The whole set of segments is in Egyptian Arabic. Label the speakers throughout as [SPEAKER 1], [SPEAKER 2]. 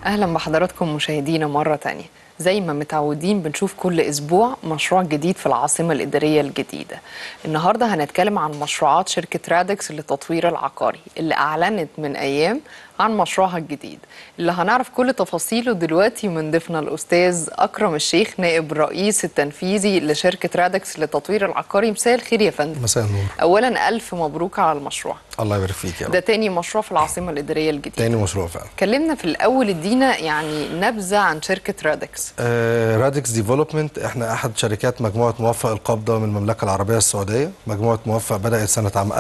[SPEAKER 1] اهلا بحضراتكم مشاهدينا مره تانية زي ما متعودين بنشوف كل اسبوع مشروع جديد في العاصمه الاداريه الجديده النهارده هنتكلم عن مشروعات شركه رادكس للتطوير العقاري اللي اعلنت من ايام عن مشروعها الجديد اللي هنعرف كل تفاصيله دلوقتي من ضيفنا الاستاذ اكرم الشيخ نائب الرئيس التنفيذي لشركه رادكس للتطوير العقاري مساء الخير يا فندم
[SPEAKER 2] مساء النور
[SPEAKER 1] اولا الف مبروك على المشروع
[SPEAKER 2] الله يبارك فيك يا
[SPEAKER 1] ده
[SPEAKER 2] رب
[SPEAKER 1] تاني مشروع في العاصمه الاداريه الجديده
[SPEAKER 2] تاني مشروع فعلا
[SPEAKER 1] كلمنا في الاول ادينا يعني نبذه عن شركه رادكس
[SPEAKER 2] آه رادكس ديفلوبمنت احنا احد شركات مجموعه موفق القبضه من المملكه العربيه السعوديه مجموعه موفق بدات سنه عام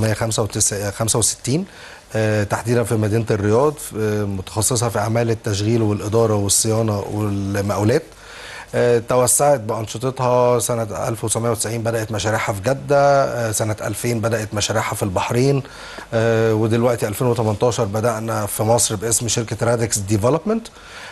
[SPEAKER 2] 1965 آه تحديدا في مدينه الرياض آه متخصصه في اعمال التشغيل والاداره والصيانه والمقاولات آه، توسعت بأنشطتها سنة 1990 بدأت مشاريعها في جدة آه، سنة 2000 بدأت مشاريعها في البحرين آه، ودلوقتي 2018 بدأنا في مصر باسم شركة رادكس ديفلوبمنت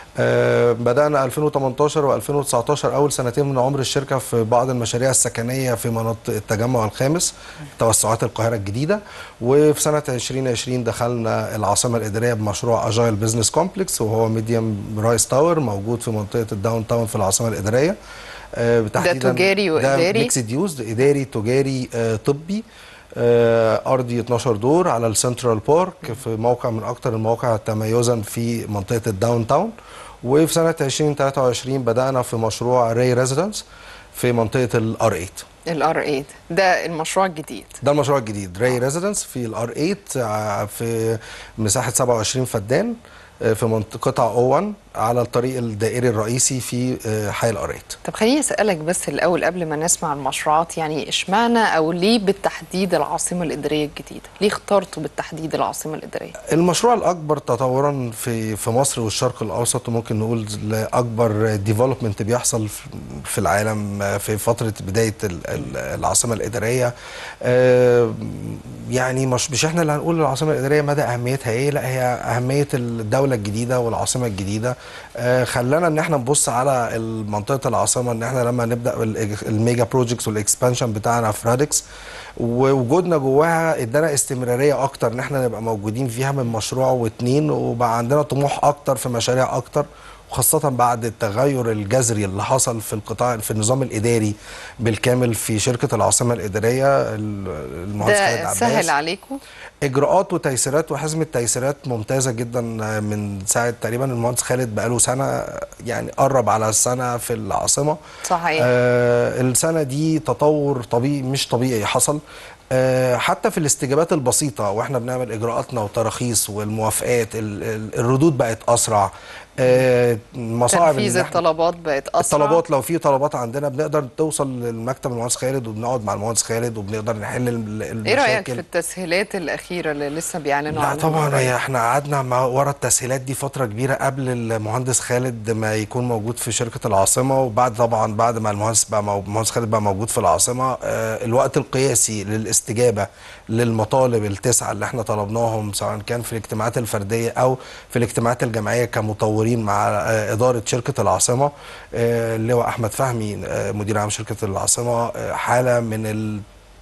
[SPEAKER 2] بدأنا 2018 و2019 أول سنتين من عمر الشركة في بعض المشاريع السكنية في مناطق التجمع الخامس توسعات القاهرة الجديدة وفي سنة 2020 دخلنا العاصمة الإدارية بمشروع أجايل بزنس كومبلكس وهو ميديوم رايس تاور موجود في منطقة الداون تاون في العاصمة الإدارية
[SPEAKER 1] ده تجاري وإداري؟
[SPEAKER 2] ده ميكسد يوز إداري تجاري آه، طبي آه، ارضي 12 دور على السنترال بارك في موقع من اكثر المواقع تميزا في منطقه الداون تاون وفي سنه 2023 بدانا في مشروع ري ريزيدنس في منطقه الار 8
[SPEAKER 1] الار 8 ده المشروع الجديد
[SPEAKER 2] ده المشروع الجديد ري ريزيدنس في الار 8 في مساحه 27 فدان آه، في منطقه قطع او 1 على الطريق الدائري الرئيسي في آه، حي الار 8
[SPEAKER 1] طب خليني اسالك بس الاول قبل ما نسمع المشروعات يعني اشمعنى او ليه بالتحديد العاصمه الاداريه الجديده ليه اخترتوا بالتحديد العاصمه الاداريه
[SPEAKER 2] المشروع الاكبر تطورا في في مصر والشرق الاوسط وممكن نقول اكبر ديفلوبمنت بيحصل في- في العالم في فتره بدايه ال- ال- العاصمه الاداريه آه، يعني مش مش احنا اللي هنقول العاصمه الاداريه مدى اهميتها ايه لا هي اهميه الدوله الجديده والعاصمه الجديده آه، خلانا ان احنا نبص على منطقه العاصمه ان احنا لما نبدا ال- الميجا بروجكتس والاكسبانشن بتاعنا في رادكس ووجودنا جواها ادانا استمراريه اكتر ان احنا نبقى موجودين فيها من مشروع واتنين وبقى عندنا طموح اكتر في مشاريع اكتر وخاصة بعد التغير الجذري اللي حصل في القطاع في النظام الإداري بالكامل في شركة العاصمة الإدارية ال- المهندس خالد
[SPEAKER 1] ده
[SPEAKER 2] عباس
[SPEAKER 1] سهل عليكم
[SPEAKER 2] اجراءات وتيسيرات وحزمه تيسيرات ممتازه جدا من ساعه تقريبا المهندس خالد بقاله سنه يعني قرب على السنه في العاصمه
[SPEAKER 1] صحيح.
[SPEAKER 2] آه السنه دي تطور طبيعي مش طبيعي حصل آه حتى في الاستجابات البسيطه واحنا بنعمل اجراءاتنا والتراخيص والموافقات ال- ال- الردود بقت اسرع آه مصاعب
[SPEAKER 1] تنفيذ
[SPEAKER 2] إن إحنا-
[SPEAKER 1] الطلبات بقت اسرع
[SPEAKER 2] الطلبات لو في طلبات عندنا بنقدر توصل للمكتب المهندس خالد وبنقعد مع المهندس خالد وبنقدر نحل ال- المشاكل
[SPEAKER 1] ايه رايك في التسهيلات الاخيره اللي لسه بيعلنوا
[SPEAKER 2] لا
[SPEAKER 1] عنها
[SPEAKER 2] طبعا
[SPEAKER 1] قريب؟
[SPEAKER 2] هي احنا قعدنا مع ورا التسهيلات دي فتره كبيره قبل المهندس خالد ما يكون موجود في شركه العاصمه وبعد طبعا بعد ما المهندس بقى مو... المهندس خالد بقى موجود في العاصمه آه الوقت القياسي للاستجابه للمطالب التسعه اللي احنا طلبناهم سواء كان في الاجتماعات الفرديه او في الاجتماعات الجماعيه كمطورين مع آه اداره شركه العاصمه آه اللواء احمد فهمي آه مدير عام شركه العاصمه آه حاله من ال...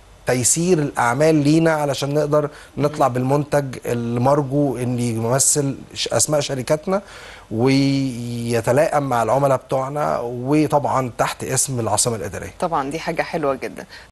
[SPEAKER 2] تيسير الاعمال لينا علشان نقدر نطلع بالمنتج المرجو ان يمثل ش- اسماء شركاتنا ويتلائم مع العملاء بتوعنا وطبعا تحت اسم العاصمه الاداريه
[SPEAKER 1] طبعا دي حاجه حلوه جدا